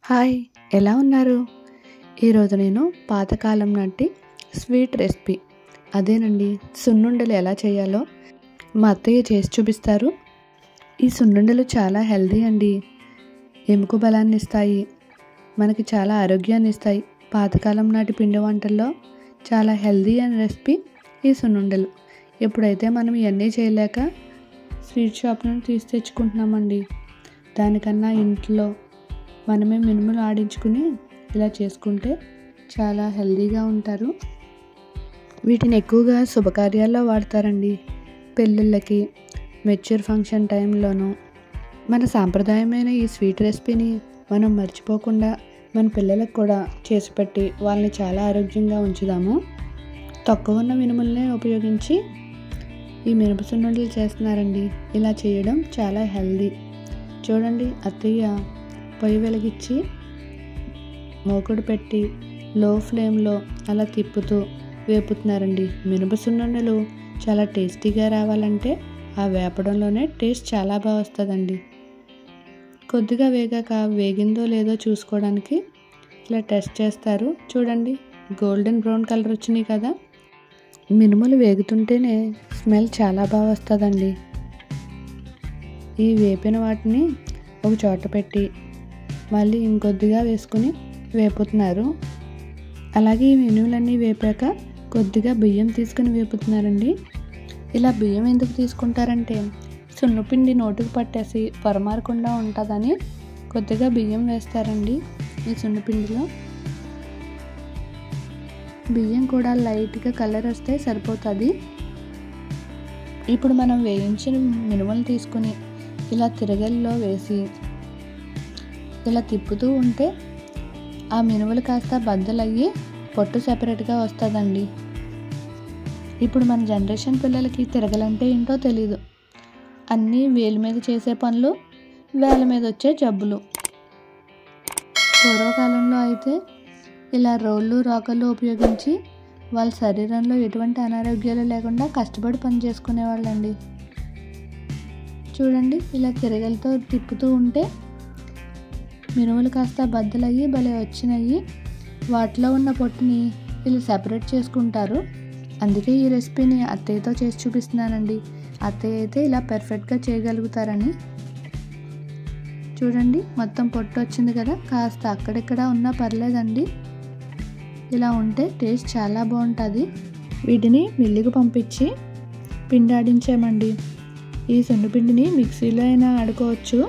hi ఎలా ఉన్నారు ఈరోజు నేను పాతకాలం నాటి స్వీట్ రెసిపీ అదేనండి సున్నుండలు ఎలా చేయాలో మా అత్తయ్య చేసి చూపిస్తారు ఈ సున్నుండలు చాలా హెల్దీ అండి ఎముక బలాన్ని ఇస్తాయి మనకి చాలా ఆరోగ్యాన్ని ఇస్తాయి పాతకాలం నాటి పిండి వంటల్లో చాలా హెల్దీ అయిన రెసిపీ ఈ సున్నుండలు ఎప్పుడైతే మనం ఇవన్నీ చేయలేక స్వీట్ షాప్ నుండి తీసి తెచ్చుకుంటున్నామండి దానికన్నా ఇంట్లో మనమే మినుములు ఆడించుకుని ఇలా చేసుకుంటే చాలా హెల్దీగా ఉంటారు వీటిని ఎక్కువగా శుభకార్యాల్లో వాడతారండి పెళ్ళిళ్ళకి మెచ్యూర్ ఫంక్షన్ టైంలోనూ మన సాంప్రదాయమైన ఈ స్వీట్ రెసిపీని మనం మర్చిపోకుండా మన పిల్లలకు కూడా చేసి పెట్టి వాళ్ళని చాలా ఆరోగ్యంగా ఉంచుదాము తక్కువ ఉన్న మినుములనే ఉపయోగించి ఈ మినప సున్నుండలు చేస్తున్నారండి ఇలా చేయడం చాలా హెల్దీ చూడండి అత్తయ్య పొయ్యి వెలిగించి మూకుడు పెట్టి లో ఫ్లేమ్లో అలా తిప్పుతూ వేపుతున్నారండి మినప సున్నుండలు చాలా టేస్టీగా రావాలంటే ఆ వేపడంలోనే టేస్ట్ చాలా బాగా వస్తుందండి కొద్దిగా వేగాక వేగిందో లేదో చూసుకోవడానికి ఇలా టెస్ట్ చేస్తారు చూడండి గోల్డెన్ బ్రౌన్ కలర్ వచ్చినాయి కదా మినుములు వేగుతుంటేనే స్మెల్ చాలా బాగా వస్తుందండి ఈ వేపిన వాటిని ఒక చోట పెట్టి మళ్ళీ ఇంకొద్దిగా వేసుకుని వేపుతున్నారు అలాగే ఈ మినుములన్నీ వేపాక కొద్దిగా బియ్యం తీసుకుని వేపుతున్నారండి ఇలా బియ్యం ఎందుకు తీసుకుంటారంటే సున్నపిండి నోటికి పట్టేసి పరమారకుండా ఉంటుందని కొద్దిగా బియ్యం వేస్తారండి ఈ సున్నపిండిలో బియ్యం కూడా లైట్గా కలర్ వస్తే సరిపోతుంది ఇప్పుడు మనం వేయించిన మినుములు తీసుకుని ఇలా తిరగల్లో వేసి ఇలా తిప్పుతూ ఉంటే ఆ మినుములు కాస్త బద్దలయ్యి పొట్టు సెపరేట్గా వస్తుందండి ఇప్పుడు మన జనరేషన్ పిల్లలకి తిరగలంటే ఏంటో తెలీదు అన్నీ వేలు మీద చేసే పనులు వేల మీద వచ్చే జబ్బులు పూర్వకాలంలో అయితే ఇలా రోళ్ళు రోకళ్ళు ఉపయోగించి వాళ్ళ శరీరంలో ఎటువంటి అనారోగ్యాలు లేకుండా కష్టపడి పని చేసుకునేవాళ్ళండి చూడండి ఇలా తిరగలతో తిప్పుతూ ఉంటే మినుములు కాస్త బద్దలయ్యి భలే వచ్చినాయి వాటిలో ఉన్న పొట్టుని వీళ్ళు సెపరేట్ చేసుకుంటారు అందుకే ఈ రెసిపీని అత్తయ్యతో చేసి చూపిస్తున్నానండి అత్తయ్య అయితే ఇలా పర్ఫెక్ట్గా చేయగలుగుతారని చూడండి మొత్తం పొట్టు వచ్చింది కదా కాస్త అక్కడిక్కడ ఉన్నా పర్లేదండి ఇలా ఉంటే టేస్ట్ చాలా బాగుంటుంది వీటిని మిల్లుకు పంపించి పిండి ఆడించామండి ఈ సున్నిపిండిని మిక్సీలో అయినా ఆడుకోవచ్చు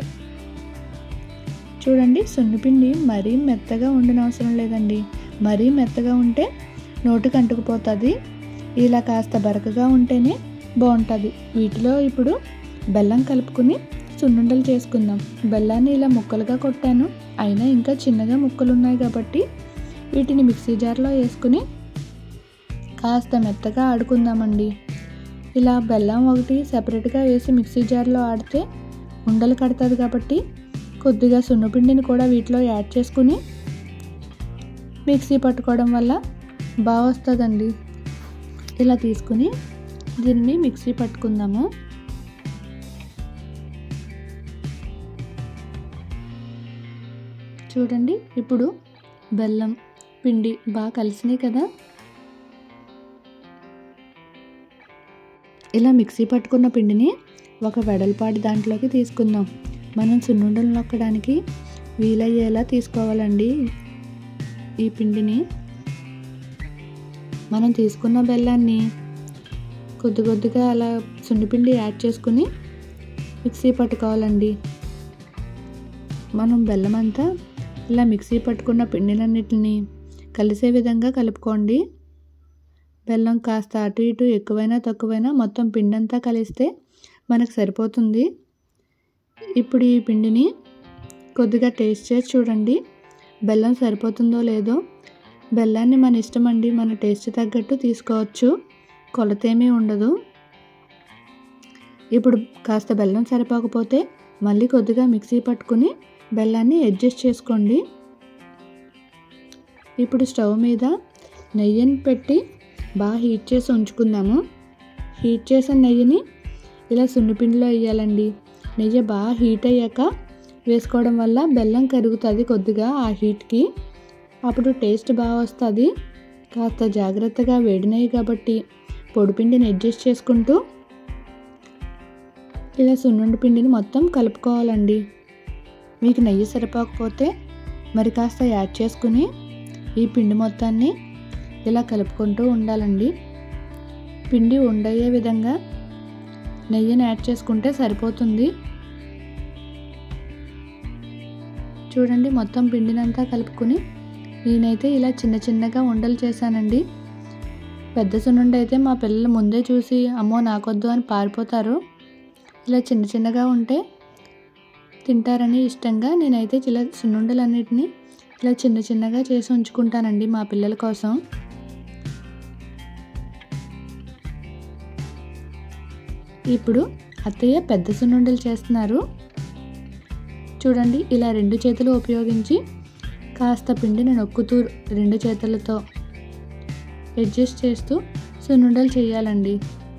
చూడండి సున్నిపిండి మరీ మెత్తగా ఉండనవసరం లేదండి మరీ మెత్తగా ఉంటే నోటికి అంటుకుపోతుంది ఇలా కాస్త బరకగా ఉంటేనే బాగుంటుంది వీటిలో ఇప్పుడు బెల్లం కలుపుకుని సున్నుండలు చేసుకుందాం బెల్లాన్ని ఇలా ముక్కలుగా కొట్టాను అయినా ఇంకా చిన్నగా ముక్కలు ఉన్నాయి కాబట్టి వీటిని మిక్సీ జార్లో వేసుకుని కాస్త మెత్తగా ఆడుకుందామండి ఇలా బెల్లం ఒకటి సపరేట్గా వేసి మిక్సీ జార్లో ఆడితే ఉండలు కడుతుంది కాబట్టి కొద్దిగా సున్నపిండిని కూడా వీటిలో యాడ్ చేసుకుని మిక్సీ పట్టుకోవడం వల్ల బాగా వస్తుందండి ఇలా తీసుకుని దీన్ని మిక్సీ పట్టుకుందాము చూడండి ఇప్పుడు బెల్లం పిండి బాగా కలిసినాయి కదా ఇలా మిక్సీ పట్టుకున్న పిండిని ఒక వెడల్పాటి దాంట్లోకి తీసుకుందాం మనం సున్నుండలు నొక్కడానికి వీలయ్యేలా తీసుకోవాలండి ఈ పిండిని మనం తీసుకున్న బెల్లాన్ని కొద్ది కొద్దిగా అలా సున్నిపిండి యాడ్ చేసుకుని మిక్సీ పట్టుకోవాలండి మనం బెల్లం అంతా ఇలా మిక్సీ పట్టుకున్న పిండిలన్నిటిని కలిసే విధంగా కలుపుకోండి బెల్లం కాస్త అటు ఇటు ఎక్కువైనా తక్కువైనా మొత్తం పిండి అంతా కలిస్తే మనకు సరిపోతుంది ఇప్పుడు ఈ పిండిని కొద్దిగా టేస్ట్ చేసి చూడండి బెల్లం సరిపోతుందో లేదో బెల్లాన్ని మన ఇష్టం అండి మన టేస్ట్ తగ్గట్టు తీసుకోవచ్చు కొలతేమీ ఉండదు ఇప్పుడు కాస్త బెల్లం సరిపోకపోతే మళ్ళీ కొద్దిగా మిక్సీ పట్టుకుని బెల్లాన్ని అడ్జస్ట్ చేసుకోండి ఇప్పుడు స్టవ్ మీద నెయ్యిని పెట్టి బాగా హీట్ చేసి ఉంచుకుందాము హీట్ చేసిన నెయ్యిని ఇలా సున్నిపిండిలో వేయాలండి నెయ్యి బాగా హీట్ అయ్యాక వేసుకోవడం వల్ల బెల్లం కరుగుతుంది కొద్దిగా ఆ హీట్కి అప్పుడు టేస్ట్ బాగా వస్తుంది కాస్త జాగ్రత్తగా వేడినాయి కాబట్టి పొడిపిండిని అడ్జస్ట్ చేసుకుంటూ ఇలా సున్నుండి పిండిని మొత్తం కలుపుకోవాలండి మీకు నెయ్యి సరిపోకపోతే మరి కాస్త యాడ్ చేసుకుని ఈ పిండి మొత్తాన్ని ఇలా కలుపుకుంటూ ఉండాలండి పిండి ఉండయ్యే విధంగా నెయ్యిని యాడ్ చేసుకుంటే సరిపోతుంది చూడండి మొత్తం పిండినంతా కలుపుకుని నేనైతే ఇలా చిన్న చిన్నగా ఉండలు చేశానండి పెద్ద సున్నుండి అయితే మా పిల్లలు ముందే చూసి అమ్మో నాకొద్దు అని పారిపోతారు ఇలా చిన్న చిన్నగా ఉంటే తింటారని ఇష్టంగా నేనైతే ఇలా సున్నుండలన్నిటిని ఇలా చిన్న చిన్నగా చేసి ఉంచుకుంటానండి మా పిల్లల కోసం ఇప్పుడు అత్తయ్య పెద్ద సున్నుండలు చేస్తున్నారు చూడండి ఇలా రెండు చేతులు ఉపయోగించి కాస్త పిండిని నొక్కుతూ రెండు చేతులతో అడ్జస్ట్ చేస్తూ సున్నుండలు చేయాలండి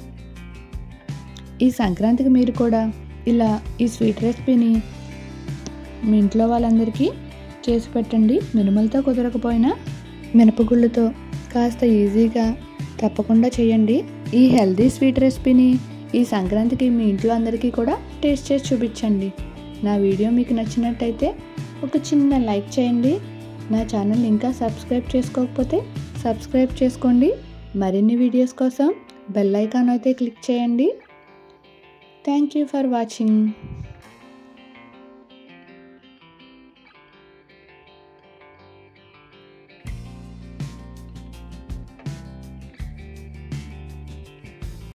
ఈ సంక్రాంతికి మీరు కూడా ఇలా ఈ స్వీట్ రెసిపీని మీ ఇంట్లో వాళ్ళందరికీ చేసి పెట్టండి మినుమలతో కుదరకపోయినా మినపగుళ్ళతో కాస్త ఈజీగా తప్పకుండా చేయండి ఈ హెల్దీ స్వీట్ రెసిపీని ఈ సంక్రాంతికి మీ ఇంట్లో అందరికీ కూడా టేస్ట్ చేసి చూపించండి నా వీడియో మీకు నచ్చినట్టయితే ఒక చిన్న లైక్ చేయండి నా ఛానల్ ఇంకా సబ్స్క్రైబ్ చేసుకోకపోతే సబ్స్క్రైబ్ చేసుకోండి మరిన్ని వీడియోస్ కోసం బెల్ ఐకాన్ అయితే క్లిక్ చేయండి థ్యాంక్ యూ ఫర్ వాచింగ్